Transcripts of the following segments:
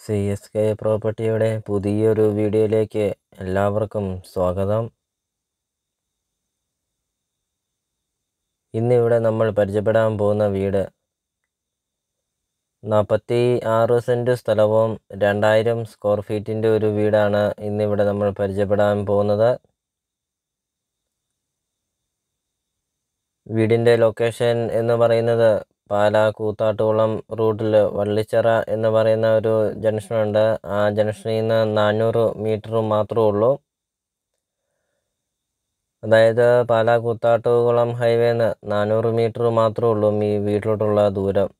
C S K പ്രോപ്പർട്ടിയുടെ പുതിയൊരു വീഡിയോയിലേക്ക് എല്ലാവർക്കും സ്വാഗതം ഇന്നിവിടെ നമ്മൾ പരിചയപ്പെടാൻ പോകുന്ന വീട് നാൽപ്പത്തി ആറ് സെൻറ്റ് സ്ഥലവും രണ്ടായിരം സ്ക്വയർ ഫീറ്റിൻ്റെ ഒരു വീടാണ് ഇന്നിവിടെ നമ്മൾ പരിചയപ്പെടാൻ പോകുന്നത് വീടിൻ്റെ ലൊക്കേഷൻ എന്ന് പറയുന്നത് പാലാ കൂത്താട്ടുകുളം റൂട്ടിൽ വള്ളിച്ചിറ എന്ന് പറയുന്ന ഒരു ജംഗ്ഷനുണ്ട് ആ ജംഗ്ഷനിൽ നിന്ന് നാനൂറ് മീറ്റർ മാത്രമേ ഉള്ളൂ അതായത് പാലാ കൂത്താട്ടുകുളം ഹൈവേന്ന് നാനൂറ് മീറ്റർ മാത്രമേ ഉള്ളൂ ഈ വീട്ടിലോട്ടുള്ള ദൂരം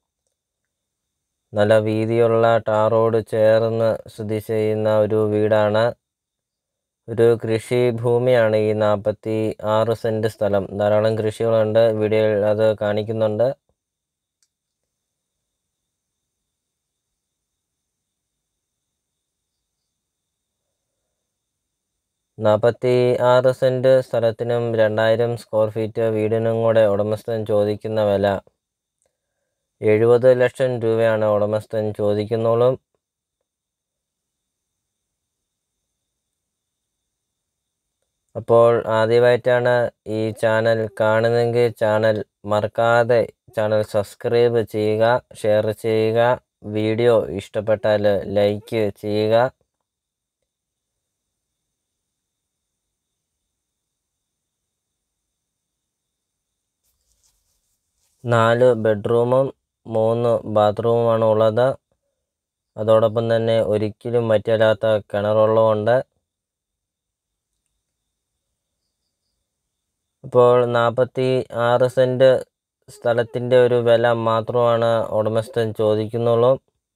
നല്ല വീതിയുള്ള ടാർ റോഡ് ചേർന്ന് സ്ഥിതി ചെയ്യുന്ന ഒരു വീടാണ് ഒരു കൃഷി ഭൂമിയാണ് ഈ നാൽപ്പത്തി ആറ് സെൻറ്റ് സ്ഥലം ധാരാളം കൃഷികളുണ്ട് വീഡിയോയിൽ അത് കാണിക്കുന്നുണ്ട് നാൽപ്പത്തി ആറ് സെൻറ്റ് സ്ഥലത്തിനും രണ്ടായിരം സ്ക്വയർ ഫീറ്റ് വീടിനും കൂടെ ഉടമസ്ഥൻ ചോദിക്കുന്ന വില എഴുപത് ലക്ഷം രൂപയാണ് ഉടമസ്ഥൻ ചോദിക്കുന്നോളും അപ്പോൾ ആദ്യമായിട്ടാണ് ഈ ചാനൽ കാണുന്നതെങ്കിൽ ചാനൽ മറക്കാതെ ചാനൽ സബ്സ്ക്രൈബ് ചെയ്യുക ഷെയർ ചെയ്യുക വീഡിയോ ഇഷ്ടപ്പെട്ടാൽ ലൈക്ക് ചെയ്യുക നാല് ബെഡ്റൂമും മൂന്ന് ബാത്റൂമുമാണ് ഉള്ളത് അതോടൊപ്പം തന്നെ ഒരിക്കലും വറ്റില്ലാത്ത കിണറുള്ളതുകൊണ്ട് ഇപ്പോൾ നാൽപ്പത്തി ആറ് സെൻറ്റ് സ്ഥലത്തിൻ്റെ ഒരു വില മാത്രമാണ് ഉടമസ്ഥൻ ചോദിക്കുന്നുള്ളൂ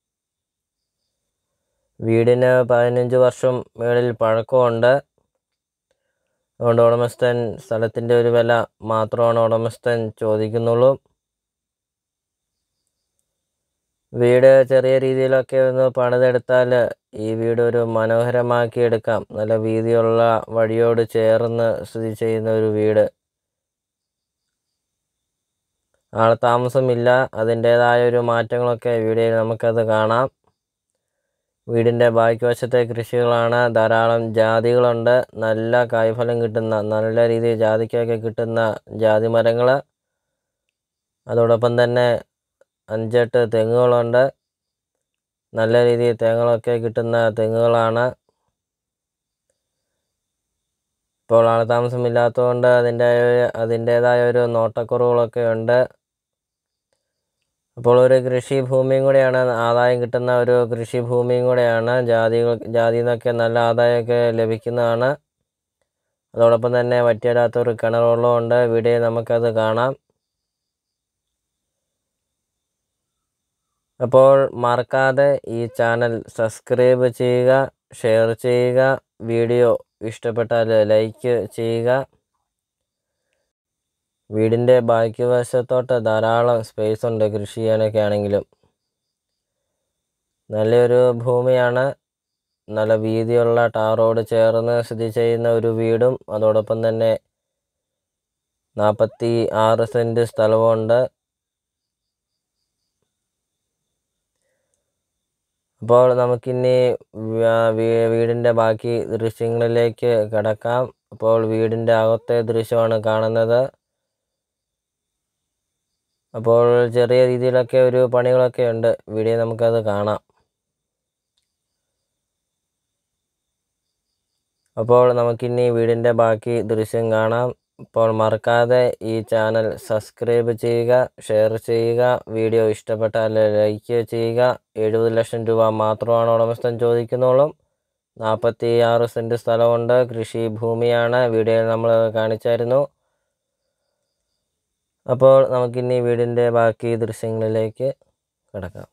വീടിന് പതിനഞ്ച് വർഷം മേളിൽ പഴക്കമുണ്ട് അതുകൊണ്ട് ഉടമസ്ഥൻ സ്ഥലത്തിൻ്റെ ഒരു വില മാത്രമാണ് ഉടമസ്ഥൻ ചോദിക്കുന്നുള്ളൂ വീട് ചെറിയ രീതിയിലൊക്കെ ഒന്ന് പണിതെടുത്താൽ ഈ വീട് ഒരു മനോഹരമാക്കി എടുക്കാം നല്ല വീതിയുള്ള വഴിയോട് ചേർന്ന് സ്ഥിതി ചെയ്യുന്ന ഒരു വീട് ആൾ താമസമില്ല അതിൻ്റേതായ ഒരു മാറ്റങ്ങളൊക്കെ വീഡിയോയിൽ നമുക്കത് കാണാം വീടിൻ്റെ ബാക്കി വശത്തെ കൃഷികളാണ് ധാരാളം ജാതികളുണ്ട് നല്ല കായ്ഫലം കിട്ടുന്ന നല്ല രീതിയിൽ ജാതിക്കൊക്കെ കിട്ടുന്ന ജാതി മരങ്ങൾ അതോടൊപ്പം തന്നെ അഞ്ചെട്ട് തെങ്ങുകളുണ്ട് നല്ല രീതിയിൽ തേങ്ങകളൊക്കെ കിട്ടുന്ന തെങ്ങുകളാണ് ഇപ്പോൾ ആൾ താമസമില്ലാത്തതുകൊണ്ട് അതിൻ്റെ അതിൻ്റേതായ ഒരു നോട്ടക്കുറവുകളൊക്കെ ഉണ്ട് അപ്പോൾ ഒരു കൃഷി ഭൂമിയും കൂടെയാണ് ആദായം കിട്ടുന്ന ഒരു കൃഷി ഭൂമിയും കൂടെയാണ് ജാതികൾ ജാതിയിൽ നിന്നൊക്കെ നല്ല ആദായമൊക്കെ ലഭിക്കുന്നതാണ് അതോടൊപ്പം തന്നെ വറ്റിയിടാത്ത ഒരു കിണറുള്ളതുകൊണ്ട് വീഡിയോ നമുക്കത് കാണാം അപ്പോൾ മറക്കാതെ ഈ ചാനൽ സബ്സ്ക്രൈബ് ചെയ്യുക ഷെയർ ചെയ്യുക വീഡിയോ ഇഷ്ടപ്പെട്ടാൽ ലൈക്ക് ചെയ്യുക വീടിൻ്റെ ബാക്കി വശത്തോട്ട് ധാരാളം സ്പേസ് ഉണ്ട് കൃഷി ചെയ്യാനൊക്കെ ആണെങ്കിലും നല്ലൊരു ഭൂമിയാണ് നല്ല വീതിയുള്ള ടാർ റോഡ് ചേർന്ന് സ്ഥിതി ചെയ്യുന്ന ഒരു വീടും അതോടൊപ്പം തന്നെ നാൽപ്പത്തി ആറ് സെൻറ്റ് സ്ഥലമുണ്ട് അപ്പോൾ നമുക്കിനി വീടിൻ്റെ ബാക്കി ദൃശ്യങ്ങളിലേക്ക് കിടക്കാം അപ്പോൾ വീടിൻ്റെ അകത്തെ ദൃശ്യമാണ് കാണുന്നത് അപ്പോൾ ചെറിയ രീതിയിലൊക്കെ ഒരു പണികളൊക്കെ ഉണ്ട് വീഡിയോ നമുക്കത് കാണാം അപ്പോൾ നമുക്കിനി വീടിൻ്റെ ബാക്കി ദൃശ്യം കാണാം അപ്പോൾ മറക്കാതെ ഈ ചാനൽ സബ്സ്ക്രൈബ് ചെയ്യുക ഷെയർ ചെയ്യുക വീഡിയോ ഇഷ്ടപ്പെട്ടാൽ ലൈക്ക് ചെയ്യുക എഴുപത് ലക്ഷം രൂപ മാത്രമാണ് ഉടമസ്ഥൻ ചോദിക്കുന്നുള്ളൂ നാൽപ്പത്തി ആറ് സെൻറ്റ് സ്ഥലമുണ്ട് കൃഷി ഭൂമിയാണ് വീഡിയോയിൽ നമ്മൾ കാണിച്ചായിരുന്നു അപ്പോൾ നമുക്കിനി വീടിൻ്റെ ബാക്കി ദൃശ്യങ്ങളിലേക്ക് കിടക്കാം